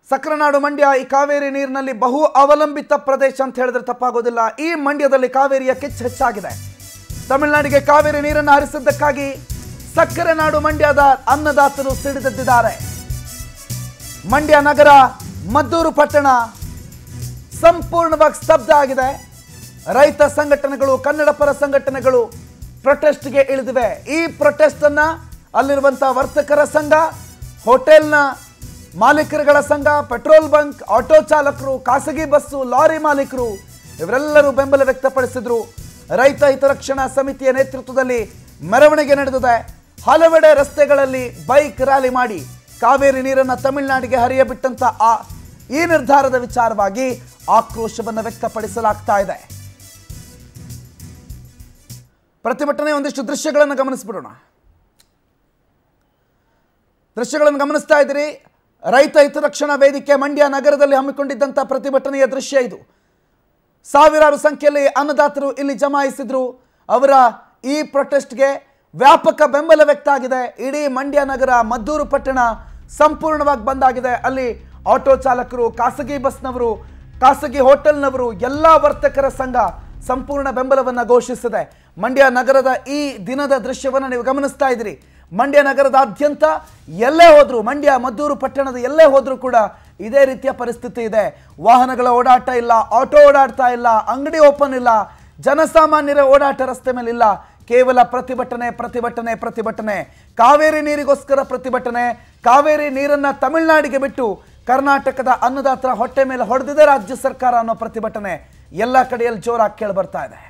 ಸಕ್ರನಾಡು ಮಂಡ್ಯ ಈ ಕಾವೇರಿ ನೀರಿನಲ್ಲಿ ಬಹು ಅವಲಂಬಿತ ಪ್ರದೇಶ ಅಂತ ಹೇಳಿದ್ರೆ ತಪ್ಪಾಗೋದಿಲ್ಲ ಈ ಮಂಡ್ಯದಲ್ಲಿ ಕಾವೇರಿಯ ಕಿಚ್ಚು ಹೆಚ್ಚಾಗಿದೆ ತಮಿಳುನಾಡಿಗೆ ಕಾವೇರಿ ನೀರನ್ನು ಹರಿಸಿದ್ದಕ್ಕಾಗಿ ಸಕ್ಕರೆ ನಾಡು ಮಂಡ್ಯದ ಅನ್ನದಾತರು ಸಿಡಿದೆದ್ದಿದ್ದಾರೆ ಮಂಡ್ಯ ನಗರ ಮದ್ದೂರು ಪಟ್ಟಣ ಸಂಪೂರ್ಣವಾಗಿ ಸ್ತಬ್ಧ ಆಗಿದೆ ರೈತ ಸಂಘಟನೆಗಳು ಕನ್ನಡ ಪರ ಸಂಘಟನೆಗಳು ಪ್ರೊಟೆಸ್ಟ್ಗೆ ಇಳಿದಿವೆ ಈ ಪ್ರೊಟೆಸ್ಟ್ ಅನ್ನ ಅಲ್ಲಿರುವಂತಹ ವರ್ತಕರ ಸಂಘ ಹೋಟೆಲ್ನ ಮಾಲೀಕರುಗಳ ಸಂಘ ಪೆಟ್ರೋಲ್ ಬಂಕ್ ಆಟೋ ಚಾಲಕರು ಖಾಸಗಿ ಬಸ್ಸು ಲಾರಿ ಮಾಲೀಕರು ಇವರೆಲ್ಲರೂ ಬೆಂಬಲ ವ್ಯಕ್ತಪಡಿಸಿದ್ರು ರೈತ ಹಿತರಕ್ಷಣಾ ಸಮಿತಿಯ ನೇತೃತ್ವದಲ್ಲಿ ಮೆರವಣಿಗೆ ನಡೆದಿದೆ ಹಲವೆಡೆ ರಸ್ತೆಗಳಲ್ಲಿ ಬೈಕ್ ರ್ಯಾಲಿ ಮಾಡಿ ಕಾವೇರಿ ನೀರನ್ನು ತಮಿಳುನಾಡಿಗೆ ಹರಿಯಬಿಟ್ಟಂತ ಆ ಈ ನಿರ್ಧಾರದ ವಿಚಾರವಾಗಿ ಆಕ್ರೋಶವನ್ನು ವ್ಯಕ್ತಪಡಿಸಲಾಗ್ತಾ ಇದೆ ಪ್ರತಿಭಟನೆ ಒಂದಿಷ್ಟು ದೃಶ್ಯಗಳನ್ನು ಗಮನಿಸ್ಬಿಡೋಣ ದೃಶ್ಯಗಳನ್ನು ಗಮನಿಸ್ತಾ ಇದ್ದೀರಿ ರೈತ ಹಿತರಕ್ಷಣಾ ವೇದಿಕೆ ಮಂಡ್ಯ ನಗರದಲ್ಲಿ ಹಮ್ಮಿಕೊಂಡಿದ್ದಂಥ ಪ್ರತಿಭಟನೆಯ ದೃಶ್ಯ ಇದು ಸಾವಿರಾರು ಸಂಖ್ಯೆಯಲ್ಲಿ ಅನ್ನದಾತರು ಇಲ್ಲಿ ಜಮಾಯಿಸಿದ್ರು ಅವರ ಈ ಪ್ರೊಟೆಸ್ಟ್ಗೆ ವ್ಯಾಪಕ ಬೆಂಬಲ ವ್ಯಕ್ತ ಆಗಿದೆ ಇಡೀ ಮಂಡ್ಯ ನಗರ ಮದ್ದೂರು ಪಟ್ಟಣ ಸಂಪೂರ್ಣವಾಗಿ ಬಂದಾಗಿದೆ ಅಲ್ಲಿ ಆಟೋ ಚಾಲಕರು ಖಾಸಗಿ ಬಸ್ನವರು ಖಾಸಗಿ ಹೋಟೆಲ್ನವರು ಎಲ್ಲ ವರ್ತಕರ ಸಂಘ ಸಂಪೂರ್ಣ ಬೆಂಬಲವನ್ನು ಘೋಷಿಸಿದೆ ಮಂಡ್ಯ ನಗರದ ಈ ದಿನದ ದೃಶ್ಯವನ್ನು ನೀವು ಗಮನಿಸ್ತಾ ಇದ್ದೀರಿ ಮಂಡ್ಯ ನಗರದಾದ್ಯಂತ ಎಲ್ಲೇ ಹೋದ್ರು ಮಂಡ್ಯ ಮದ್ದೂರು ಪಟ್ಟಣದ ಎಲ್ಲೇ ಹೋದ್ರೂ ಕೂಡ ಇದೇ ರೀತಿಯ ಪರಿಸ್ಥಿತಿ ಇದೆ ವಾಹನಗಳ ಓಡಾಟ ಇಲ್ಲ ಆಟೋ ಓಡಾಡ್ತಾ ಇಲ್ಲ ಅಂಗಡಿ ಓಪನ್ ಇಲ್ಲ ಜನಸಾಮಾನ್ಯರ ಓಡಾಟ ರಸ್ತೆ ಮೇಲೆ ಇಲ್ಲ ಕೇವಲ ಪ್ರತಿಭಟನೆ ಪ್ರತಿಭಟನೆ ಪ್ರತಿಭಟನೆ ಕಾವೇರಿ ನೀರಿಗೋಸ್ಕರ ಪ್ರತಿಭಟನೆ ಕಾವೇರಿ ನೀರನ್ನ ತಮಿಳುನಾಡಿಗೆ ಬಿಟ್ಟು ಕರ್ನಾಟಕದ ಅನ್ನದಾತರ ಹೊಟ್ಟೆ ಮೇಲೆ ಹೊಡೆದಿದೆ ರಾಜ್ಯ ಸರ್ಕಾರ ಅನ್ನೋ ಪ್ರತಿಭಟನೆ ಎಲ್ಲ ಕಡೆಯಲ್ಲಿ ಜೋರಾಗಿ ಕೇಳಿ ಬರ್ತಾ ಇದೆ